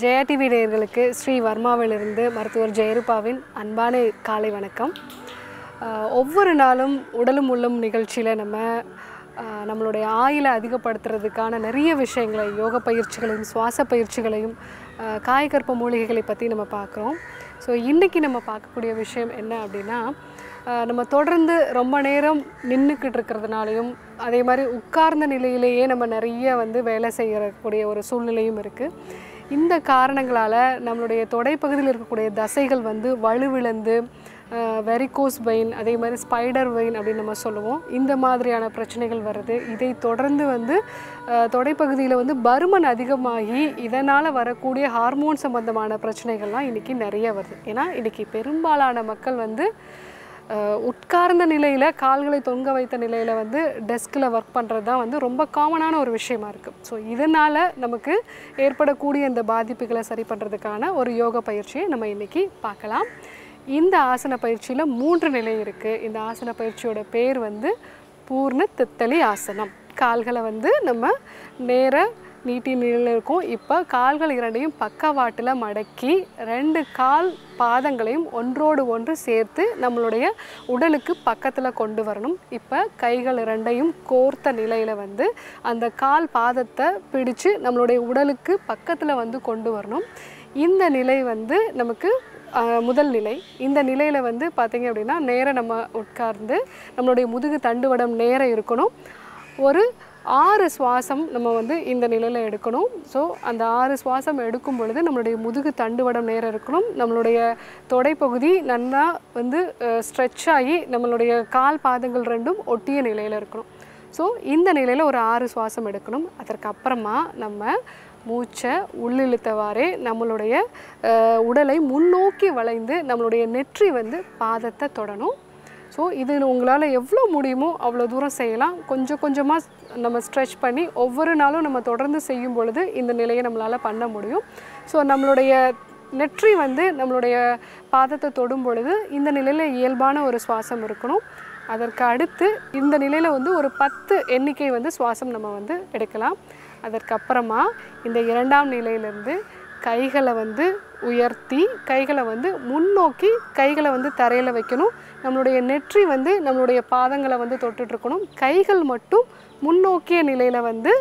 Jaya TV நேயர்களுக்கு ஸ்ரீ வர்மாவிலிருந்து மருத்துவர் ஜெயருபாவின் அன்பான காலை வணக்கம் ஆஹ் ஒவ்வொரு நாளும் உடலும் உள்ளம் நிகழ்ச்சியில் நம்ம ஆஹ் நம்மளுடைய ஆயிலை அதிகப்படுத்துறதுக்கான நிறைய விஷயங்களை யோக பயிற்சிகளையும் சுவாச பயிற்சிகளையும் ஆஹ் காயகற்ப மூலிகைகளை பற்றி நம்ம பார்க்குறோம் ஸோ இன்றைக்கி நம்ம பார்க்கக்கூடிய விஷயம் என்ன அப்படின்னா ஆஹ் நம்ம தொடர்ந்து ரொம்ப நேரம் நின்றுக்கிட்டு இருக்கிறதுனாலையும் அதே மாதிரி உட்கார்ந்த நிலையிலேயே நம்ம நிறைய வந்து வேலை செய்யக்கூடிய ஒரு சூழ்நிலையும் இருக்குது இந்த காரணங்களால் நம்மளுடைய தொடைப்பகுதியில் இருக்கக்கூடிய தசைகள் வந்து வலுவிழந்து வெரிகோஸ் வெயின் அதே மாதிரி ஸ்பைடர் வெயின் அப்படின்னு நம்ம சொல்லுவோம் இந்த மாதிரியான பிரச்சனைகள் வருது இதை தொடர்ந்து வந்து அஹ், தொடைப்பகுதியில் வந்து பருமன் அதிகமாகி இதனால் வரக்கூடிய ஹார்மோன் சம்பந்தமான பிரச்சனைகள்லாம் இன்றைக்கி நிறைய வருது ஏன்னா இன்றைக்கி பெரும்பாலான மக்கள் வந்து அஹ், உட்கார்ந்த நிலையில் கால்களை தொங்க வைத்த நிலையில் வந்து டெஸ்கில் ஒர்க் பண்ணுறது தான் வந்து ரொம்ப காமனான ஒரு விஷயமா இருக்குது ஸோ இதனால் நமக்கு ஏற்படக்கூடிய இந்த பாதிப்புகளை சரி பண்ணுறதுக்கான ஒரு யோக பயிற்சியை நம்ம இன்றைக்கி பார்க்கலாம் இந்த ஆசன பயிற்சியில் மூன்று நிலை இருக்குது இந்த ஆசன பயிற்சியோட பேர் வந்து பூர்ண தித்தலி ஆசனம் கால்களை வந்து நம்ம நேர நீட்டி நிலையில் இருக்கும் இப்போ கால்கள் இரண்டையும் பக்கவாட்டில் மடக்கி ரெண்டு கால் பாதங்களையும் ஒன்றோடு ஒன்று சேர்த்து நம்மளுடைய உடலுக்கு பக்கத்தில் கொண்டு வரணும் இப்போ கைகள் இரண்டையும் கோர்த்த நிலையில் வந்து அந்த கால் பாதத்தை பிடிச்சு நம்மளுடைய உடலுக்கு பக்கத்தில் வந்து கொண்டு வரணும் இந்த நிலை வந்து நமக்கு ஆஹ், முதல் நிலை இந்த நிலையில் வந்து பார்த்தீங்க அப்படின்னா நேராக நம்ம உட்கார்ந்து நம்மளுடைய முதுகு தண்டுவடம் நேர இருக்கணும் ஒரு ஆறு சுவாசம் நம்ம வந்து இந்த நிலையில் எடுக்கணும் ஸோ அந்த ஆறு சுவாசம் எடுக்கும் பொழுது நம்மளுடைய முதுகு தண்டுவடம் நேரம் இருக்கணும் நம்மளுடைய தொடைப்பகுதி நல்லா வந்து ஸ்ட்ரெச் ஆகி நம்மளுடைய கால் பாதங்கள் ரெண்டும் ஒட்டிய நிலையில் இருக்கணும் ஸோ இந்த நிலையில் ஒரு ஆறு சுவாசம் எடுக்கணும் அதற்கு அப்புறமா நம்ம மூச்சை உள்ளிழுத்தவாறே நம்மளுடைய அஹ், உடலை முன்னோக்கி வளைந்து நம்மளுடைய நெற்றி வந்து பாதத்தை தொடணும் ஸோ இது உங்களால் எவ்வளோ முடியுமோ அவ்வளோ தூரம் செய்யலாம் கொஞ்சம் கொஞ்சமாக நம்ம ஸ்ட்ரெச் பண்ணி ஒவ்வொரு நாளும் நம்ம தொடர்ந்து செய்யும் பொழுது இந்த நிலையை நம்மளால் பண்ண முடியும் ஸோ நம்மளுடைய நெற்றி வந்து நம்மளுடைய பாதத்தை தொடும் பொழுது இந்த நிலையில் இயல்பான ஒரு சுவாசம் இருக்கணும் அதற்கு அடுத்து இந்த நிலையில் வந்து ஒரு பத்து எண்ணிக்கை வந்து சுவாசம் நம்ம வந்து எடுக்கலாம் அதற்கப்புறமா இந்த இரண்டாம் நிலையிலேருந்து கைகளை வந்து உயர்த்தி கைகளை வந்து முன்னோக்கி கைகளை வந்து தரையில் வைக்கணும் நம்மளுடைய நெற்றி வந்து நம்மளுடைய பாதங்களை வந்து தொட்டுட்டு இருக்கணும் கைகள் மட்டும் முன்னோக்கிய நிலையில் வந்து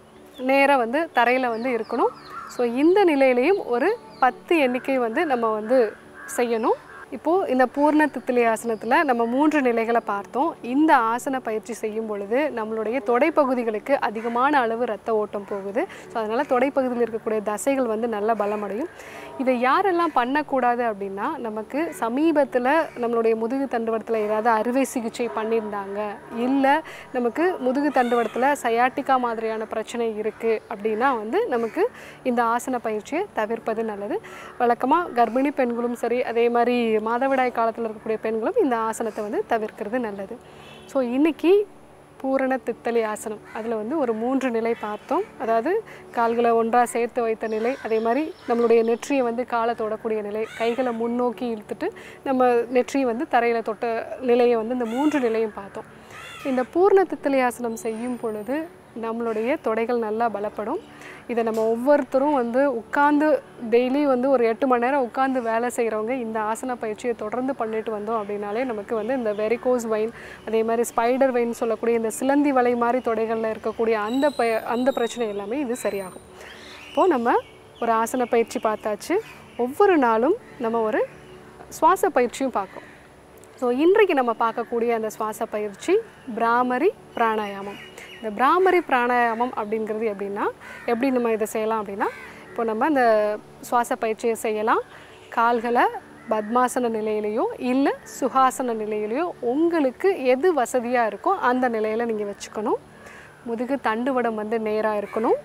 நேராக வந்து தரையில் வந்து இருக்கணும் ஸோ இந்த நிலையிலையும் ஒரு பத்து எண்ணிக்கை வந்து நம்ம வந்து செய்யணும் இப்போது இந்த பூர்ண தித்திலி ஆசனத்தில் நம்ம மூன்று நிலைகளை பார்த்தோம் இந்த ஆசன பயிற்சி செய்யும் பொழுது நம்மளுடைய தொடைப்பகுதிகளுக்கு அதிகமான அளவு ரத்த ஓட்டம் போகுது ஸோ அதனால் தொடைப்பகுதியில் இருக்கக்கூடிய தசைகள் வந்து நல்ல பலமடையும் இதை யாரெல்லாம் பண்ணக்கூடாது அப்படின்னா நமக்கு சமீபத்தில் நம்மளுடைய முதுகு தண்டுவடத்தில் ஏதாவது அறுவை சிகிச்சை பண்ணியிருந்தாங்க இல்லை நமக்கு முதுகு தண்டுவடத்தில் சயாட்டிக்கா மாதிரியான பிரச்சனை இருக்குது அப்படின்னா வந்து நமக்கு இந்த ஆசன பயிற்சியை தவிர்ப்பது நல்லது வழக்கமாக கர்ப்பிணி பெண்களும் சரி அதே மாதிரி மாதவிடாய் காலத்தில் இருக்கக்கூடிய பெண்களும் இந்த ஆசனத்தை வந்து தவிர்க்கிறது நல்லது ஸோ இன்னைக்கு பூரண தித்தலி ஆசனம் அதில் வந்து ஒரு மூன்று நிலை பார்த்தோம் அதாவது கால்களை ஒன்றாக சேர்த்து வைத்த நிலை அதே மாதிரி நம்மளுடைய நெற்றியை வந்து காலை தொடக்கூடிய நிலை கைகளை முன்னோக்கி இழுத்துட்டு நம்ம நெற்றியை வந்து தரையில் தொட்ட நிலையை வந்து இந்த மூன்று நிலையும் பார்த்தோம் இந்த பூர்ண தித்தலி ஆசனம் செய்யும் பொழுது நம்மளுடைய தொடைகள் நல்லா பலப்படும் இதை நம்ம ஒவ்வொருத்தரும் வந்து உட்கார்ந்து டெய்லி வந்து ஒரு எட்டு மணி நேரம் உட்கார்ந்து வேலை செய்கிறவங்க இந்த ஆசன பயிற்சியை தொடர்ந்து பண்ணிட்டு வந்தோம் அப்படின்னாலே நமக்கு வந்து இந்த வெரிகோஸ் வைன் அதே மாதிரி ஸ்பைடர் வைன் சொல்லக்கூடிய இந்த சிலந்தி வலை மாதிரி தொடைகளில் இருக்கக்கூடிய அந்த ப அந்த பிரச்சனை எல்லாமே இது சரியாகும் இப்போது நம்ம ஒரு ஆசன பயிற்சி பார்த்தாச்சு ஒவ்வொரு நாளும் நம்ம ஒரு சுவாச பயிற்சியும் பார்க்கோம் ஸோ இன்றைக்கு நம்ம பார்க்கக்கூடிய அந்த சுவாச பயிற்சி பிராமரி பிராணாயாமம் இந்த பிராமரி பிராணாயாமம் அப்படிங்கிறது எப்படின்னா எப்படி நம்ம இதை செய்யலாம் அப்படின்னா இப்போ நம்ம இந்த சுவாச பயிற்சியை செய்யலாம் கால்களை பத்மாசன நிலையிலையோ இல்லை சுகாசன நிலையிலையோ உங்களுக்கு எது வசதியாக இருக்கோ அந்த நிலையில் நீங்கள் வச்சுக்கணும் முதுகு தண்டுவடம் வந்து நேராக இருக்கணும்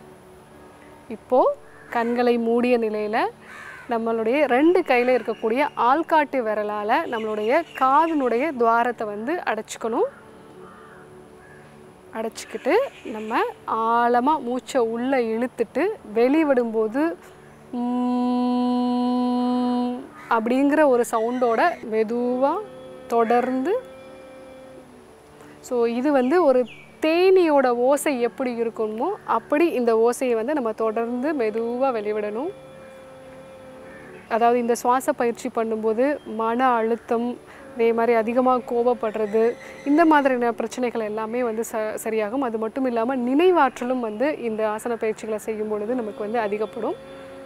இப்போது கண்களை மூடிய நிலையில் நம்மளுடைய ரெண்டு கையில் இருக்கக்கூடிய ஆள்காட்டு விரலால் நம்மளுடைய காதினுடைய துவாரத்தை வந்து அடைச்சிக்கணும் அடைச்சிக்கிட்டு நம்ம ஆழமாக மூச்சை உள்ளே இழுத்துட்டு வெளிவிடும்போது உம் அப்படிங்கிற ஒரு சவுண்டோட மெதுவாக தொடர்ந்து ஸோ இது வந்து ஒரு தேனியோட ஓசை எப்படி இருக்கணுமோ அப்படி இந்த ஓசையை வந்து நம்ம தொடர்ந்து மெதுவாக வெளிவிடணும் அதாவது இந்த சுவாச பயிற்சி பண்ணும்போது மன அழுத்தம் அதே மாதிரி அதிகமாக கோபப்படுறது இந்த மாதிரியான பிரச்சனைகள் எல்லாமே வந்து ச சரியாகும் அது மட்டும் இல்லாமல் நினைவாற்றலும் வந்து இந்த ஆசன பயிற்சிகளை செய்யும் பொழுது நமக்கு வந்து அதிகப்படும்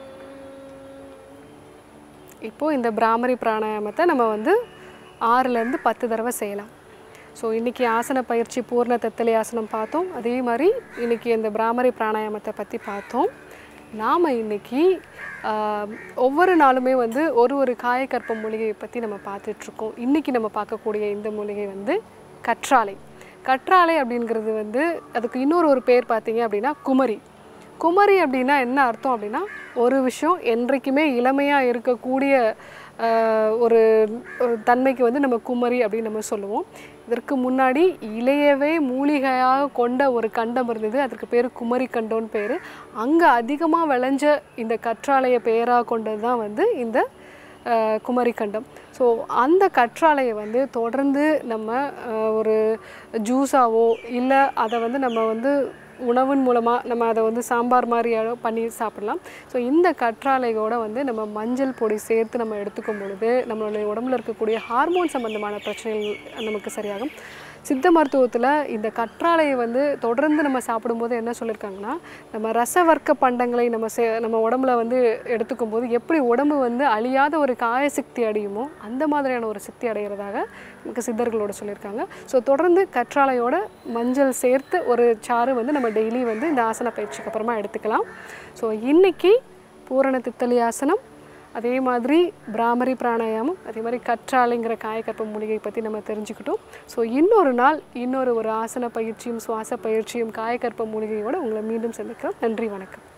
இப்போது இந்த பிராமரி பிராணாயாமத்தை நம்ம வந்து ஆறுலேருந்து பத்து தடவை செய்யலாம் ஸோ இன்றைக்கி ஆசன பயிற்சி பூர்ண தத்தலி ஆசனம் பார்த்தோம் அதே மாதிரி இன்றைக்கி இந்த பிராமரி பிராணாயாமத்தை பற்றி பார்த்தோம் நாம் இன்றைக்கி ஒவ்வொரு நாளுமே வந்து ஒரு ஒரு காயக்கற்ப மூலிகையை பற்றி நம்ம பார்த்துட்ருக்கோம் இன்றைக்கி நம்ம பார்க்கக்கூடிய இந்த மூலிகை வந்து கற்றாழை கற்றாழை அப்படிங்கிறது வந்து அதுக்கு இன்னொரு ஒரு பேர் பார்த்தீங்க அப்படின்னா குமரி குமரி அப்படின்னா என்ன அர்த்தம் அப்படின்னா ஒரு விஷயம் என்றைக்குமே இளமையாக இருக்கக்கூடிய ஆஹ், ஒரு ஒரு தன்மைக்கு வந்து நம்ம குமரி அப்படின்னு நம்ம சொல்லுவோம் இதற்கு முன்னாடி இளையவே மூலிகையாக கொண்ட ஒரு கண்டம் இருந்தது அதற்கு பேர் குமரி கண்டோன்னு பேர் அங்கே அதிகமாக விளைஞ்ச இந்த கற்றாழையை பெயராக கொண்டது தான் வந்து இந்த ஆஹ், குமரி கண்டம் ஸோ அந்த கற்றாழையை வந்து தொடர்ந்து நம்ம ஆஹ், ஒரு ஜூஸாவோ இல்லை அதை வந்து நம்ம வந்து உணவின் மூலமாக நம்ம அதை வந்து சாம்பார் மாதிரி அளவு பண்ணி சாப்பிடலாம் ஸோ இந்த கற்றாழையோட வந்து நம்ம மஞ்சள் பொடி சேர்த்து நம்ம எடுத்துக்கும் பொழுது நம்மளுடைய உடம்புல இருக்கக்கூடிய ஹார்மோன் சம்பந்தமான பிரச்சனைகள் நமக்கு சரியாகும் சித்த மருத்துவத்தில் இந்த கற்றாழையை வந்து தொடர்ந்து நம்ம சாப்பிடும்போது என்ன சொல்லியிருக்காங்கன்னா நம்ம ரசவர்க்க பண்டங்களை நம்ம சே நம்ம உடம்புல வந்து எடுத்துக்கும் போது எப்படி உடம்பு வந்து அழியாத ஒரு காய சக்தி அடையுமோ அந்த மாதிரியான ஒரு சக்தி அடைகிறதாக நமக்கு சித்தர்களோட சொல்லியிருக்காங்க ஸோ தொடர்ந்து கற்றாழையோட மஞ்சள் சேர்த்து ஒரு சாறு வந்து நம்ம டெய்லி வந்து இந்த ஆசன பயிற்சிக்கு அப்புறமா எடுத்துக்கலாம் ஸோ இன்னைக்கு பூரண தித்தலி ஆசனம் அதே மாதிரி பிராமரி பிராணாயாமம் அதே மாதிரி கற்றாழைங்கிற காயக்கற்ப மூலிகை பற்றி நம்ம தெரிஞ்சுக்கிட்டோம் ஸோ இன்னொரு நாள் இன்னொரு ஒரு ஆசன பயிற்சியும் சுவாச பயிற்சியும் காயக்கற்ப மூலிகையோடு உங்களை மீண்டும் சந்திக்கிறோம் நன்றி வணக்கம்